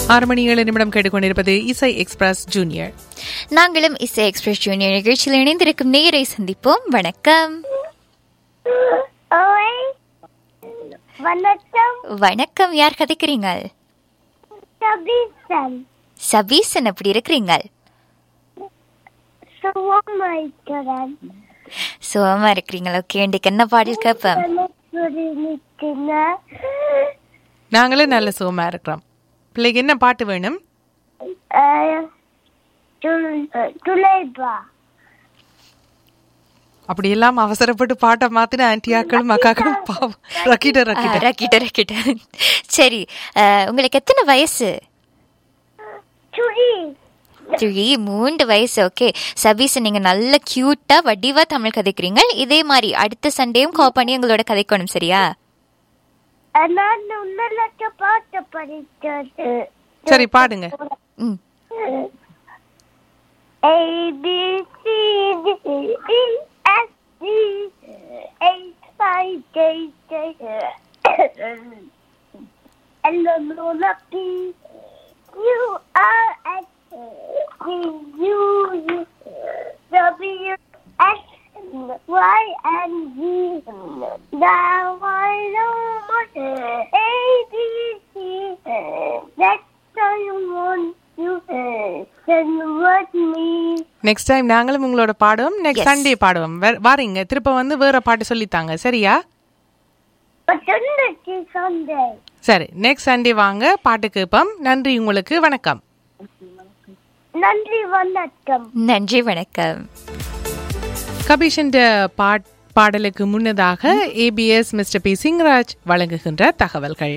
ஆறு மணி ஏழு நிமிடம் கேட்டுக்கொண்டிருப்பது இசை எக்ஸ்பிரஸ் ஜூனியர் நாங்களும் இசை எக்ஸ்பிரஸ் ஜூனியர் நிகழ்ச்சியில் இணைந்திருக்கும் நேரை சந்திப்போம் வணக்கம் ஓய் வணக்கம் வணக்கம் யார் கதைக்கிறீங்க சபீசன் சபீசன் எப்படி இருக்கிறீங்க சுவமைக்கிறன் சுகமா இருக்கிறீங்களா ஓகே இன்றைக்கு என்ன பாடல் கேட்பேன் நிற்கின நாங்களே நல்ல சுகமா இருக்கிறோம் பிள்ளைக்கு என்ன பாட்டு வேணும் துளைபா அப்படி எல்லாம் அவசரப்பட்டு பாட்டை மாத்தின ஆன்டியாக்களும் அக்காக்களும் பாவம் ரக்கிட்ட ரக்கிட்ட ரக்கிட்ட ரக்கிட்ட சரி அஹ், உங்களுக்கு எத்தனை வயசு சுரி த்ரீ மூன்று வயசு ஓகே சபீஸ் நீங்க நல்ல கியூட்டா வடிவா தமிழ் கதைக்கிறீங்க இதே மாதிரி அடுத்த சண்டேயும் கால் பண்ணி எங்களோட கதைக்கணும் சரியா நான் உன்னலக்க பாட்டு படித்தது சரி பாடுங்க ம் A B C D E F G H I J K L M N P Q R S T U U W X Y and Z. Now I know what A B C. Next I want you send with me. Next time நாங்களும் உங்களோட பாடுவோம் next Yes. Sunday பாடுவோம் வே- வாரீங்க திருப்ப வந்து வேற பாட்டு சொல்லித்தாங்க சரியா But Sunday Sunday. சரி நெக்ஸ்ட் சண்டே வாங்க பாட்டு கேட்போம் நன்றி உங்களுக்கு வணக்கம் நன்றி வணக்கம் நன்றி வணக்கம் கபீஷன் பாட் பாடலுக்கு முன்னதாக ஏபிஎஸ் மிஸ்டர் பி சிங்ராஜ் வழங்குகின்ற தகவல்கள்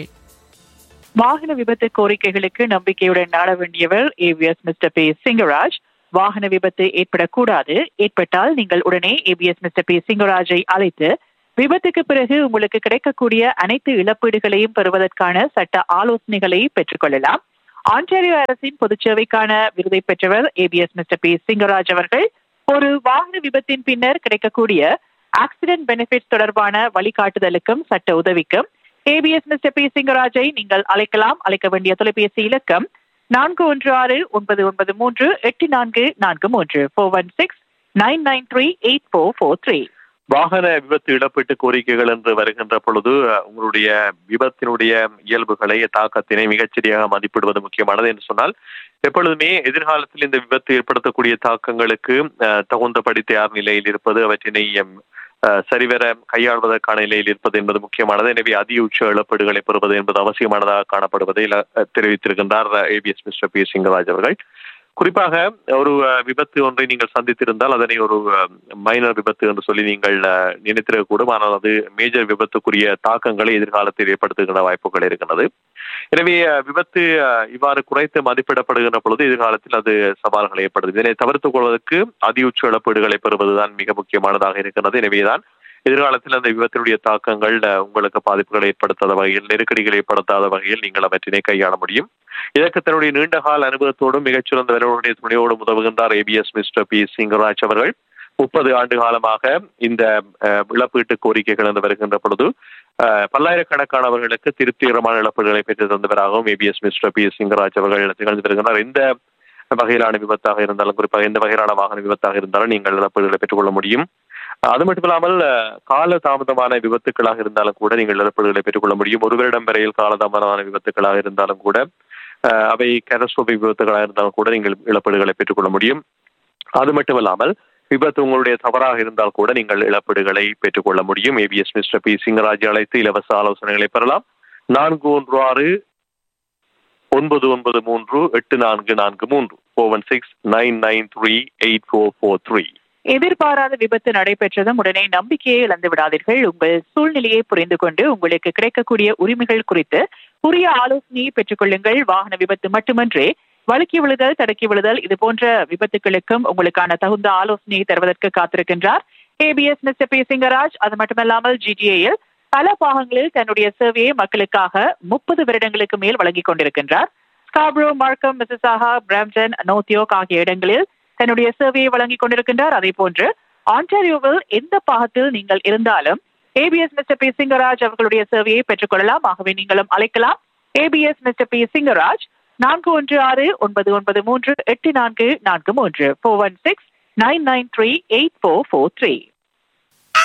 வாகன விபத்து கோரிக்கைகளுக்கு நம்பிக்கையுடன் நாட வேண்டியவர் ஏவிஎஸ் மிஸ்டர் பி சிங்கராஜ் வாகன விபத்து ஏற்படக்கூடாது ஏற்பட்டால் நீங்கள் உடனே ஏபிஎஸ் மிஸ்டர் பி சிங்கராஜை அழைத்து விபத்துக்கு பிறகு உங்களுக்கு கிடைக்கக்கூடிய அனைத்து இழப்பீடுகளையும் பெறுவதற்கான சட்ட ஆலோசனைகளை பெற்றுக்கொள்ளலாம் ஆன்டாரியோ அரசின் பொதுச்சேவைக்கான விருதை பெற்றவர் ஏபிஎஸ் மிஸ்டர் பி சிங்கராஜ் அவர்கள் ஒரு வாகன விபத்தின் பின்னர் கிடைக்கக்கூடிய ஆக்சிடென்ட் பெனிஃபிட்ஸ் தொடர்பான வழிகாட்டுதலுக்கும் சட்ட உதவிக்கும் ஏபிஎஸ் மிஸ்டர் பி சிங்கராஜை நீங்கள் அழைக்கலாம் அழைக்க வேண்டிய தொலைபேசி இலக்கம் நான்கு ஒன்று ஆறு ஒன்பது ஒன்பது மூன்று எட்டு நான்கு நான்கு மூன்று four one six nine nine three eight four four three வாகன விபத்து இழப்பீட்டு கோரிக்கைகள் என்று வருகின்ற பொழுது அஹ், உங்களுடைய விபத்தினுடைய இயல்புகளை தாக்கத்தினை மிகச்சரியாக மதிப்பிடுவது முக்கியமானது என்று சொன்னால் எப்பொழுதுமே எதிர்காலத்தில் இந்த விபத்து ஏற்படுத்தக்கூடிய தாக்கங்களுக்கு அஹ், தகுந்தபடி தயார் நிலையில் இருப்பது அவற்றினை எம், அஹ், சரிவர கையாள்வதற்கான நிலையில் இருப்பது என்பது முக்கியமானது எனவே அதி உச்ச இழப்பீடுகளை பெறுவது என்பது அவசியமானதாக காணப்படுவதை இல- அஹ், தெரிவித்திருக்கின்றார் ஏபிஎஸ் மிஸ்டர் பி சிங்கராஜ் அவர்கள் குறிப்பாக ஒரு அஹ், விபத்து ஒன்றை நீங்கள் சந்தித்திருந்தால் அதனை ஒரு மைனர் விபத்து என்று சொல்லி நீங்கள் அஹ், நினைத்திருக்கக்கூடும் ஆனால் அது மேஜர் விபத்துக்குரிய தாக்கங்களை எதிர்காலத்தில் ஏற்படுத்துகின்ற வாய்ப்புகள் இருக்கிறது எனவே அஹ், விபத்து அஹ், இவ்வாறு குறைத்து மதிப்பிடப்படுகின்ற பொழுது எதிர்காலத்தில் அது சவால்களை ஏற்படுது இதனை தவிர்த்துக் கொள்வதற்கு அதியுச்ச இழப்பீடுகளை பெறுவதுதான் மிக முக்கியமானதாக இருக்கிறது எனவேதான் எதிர்காலத்தில் அந்த விபத்தினுடைய தாக்கங்கள் அஹ், உங்களுக்கு பாதிப்புகளை ஏற்படுத்தாத வகையில் நெருக்கடிகளை ஏற்படுத்தாத வகையில் நீங்கள் அவற்றினை கையாள முடியும் இதற்கு தன்னுடைய நீண்டகால அனுபவத்தோடும் மிகச்சிறந்த விரைவுடைய துணையோடும் உதவுகின்றார் ஏபிஎஸ் மிஸ்டர் பி சிங்கராஜ் அவர்கள் முப்பது ஆண்டு காலமாக இந்த அஹ், இழப்பீட்டு கோரிக்கைகள் என்று வருகின்ற பொழுது அஹ், பல்லாயிரக்கணக்கானவர்களுக்கு திருப்திகரமான இழப்பீடுகளை பெற்று தந்தவராகவும் ஏபிஎஸ் மிஸ்டர் பி சிங்கராஜ் அவர்கள் திகழ்ந்து வருகின்றார் இந்த வகையிலான விபத்தாக இருந்தாலும் குறிப்பாக எந்த வகையிலான வாகன விபத்தாக இருந்தாலும் நீங்கள் இழப்பீடுகளை பெற்றுக்கொள்ள முடியும் அது மட்டும் இல்லாமல் அஹ், கால தாமதமான விபத்துக்களாக இருந்தாலும் கூட நீங்கள் இழப்பீடுகளை பெற்றுக்கொள்ள முடியும் ஒரு வருடம் வரையில் காலதாமதமான விபத்துக்களாக இருந்தாலும் கூட அஹ், அவை கேட்டஸ்ட்ரோபிக் விபத்துகளாக இருந்தாலும் கூட நீங்கள் இழப்பீடுகளை பெற்றுக்கொள்ள முடியும் அது மட்டுமல்லாமல் விபத்து உங்களுடைய தவறாக இருந்தால் கூட நீங்கள் இழப்பீடுகளை பெற்றுக்கொள்ள முடியும் ஏபிஎஸ் மிஸ்டர் பி சிங்கராஜ் அழைத்து இலவச ஆலோசனைகளை பெறலாம் நான்கு ஒன்று ஆறு ஒன்பது ஒன்பது மூன்று எட்டு நான்கு நான்கு மூன்று four one six nine nine three eight four four three எதிர்பாராத விபத்து நடைபெற்றதும் உடனே நம்பிக்கையை இழந்து விடாதீர்கள் உங்கள் சூழ்நிலையை புரிந்து கொண்டு உங்களுக்கு கிடைக்கக்கூடிய உரிமைகள் குறித்து உரிய ஆலோசனையை பெற்றுக்கொள்ளுங்கள் வாகன விபத்து மட்டுமன்றே வழுக்கி விழுதல் தடுக்கி விழுதல் இது போன்ற விபத்துகளுக்கும் உங்களுக்கான தகுந்த ஆலோசனையை தருவதற்கு காத்திருக்கின்றார் ஏபிஎஸ் மிஸ்டர் பி சிங்கராஜ் அது மட்டுமல்லாமல் ஜிடிஏயில் பல பாகங்களில் தன்னுடைய சேவையை மக்களுக்காக முப்பது வருடங்களுக்கு மேல் வழங்கிக் கொண்டிருக்கின்றார் ஸ்காப்ரோ மார்க்கம் மிசிசாகா பிராம்டன் நோத்தியோக் ஆகிய இடங்களில் தன்னுடைய சேவையை வழங்கிக் கொண்டிருக்கின்றார் அதே போன்று ஆன்டாரியோவில் எந்த பாகத்தில் நீங்கள் இருந்தாலும் ஏபிஎஸ் மிஸ்டர் பி சிங்கராஜ் அவர்களுடைய சேவையை பெற்றுக்கொள்ளலாம் ஆகவே நீங்களும் அழைக்கலாம் ஏபிஎஸ் மிஸ்டர் பி சிங்கராஜ் நான்கு ஒன்று ஆறு ஒன்பது ஒன்பது மூன்று எட்டு நான்கு நான்கு மூன்று four one six nine nine three eight four four three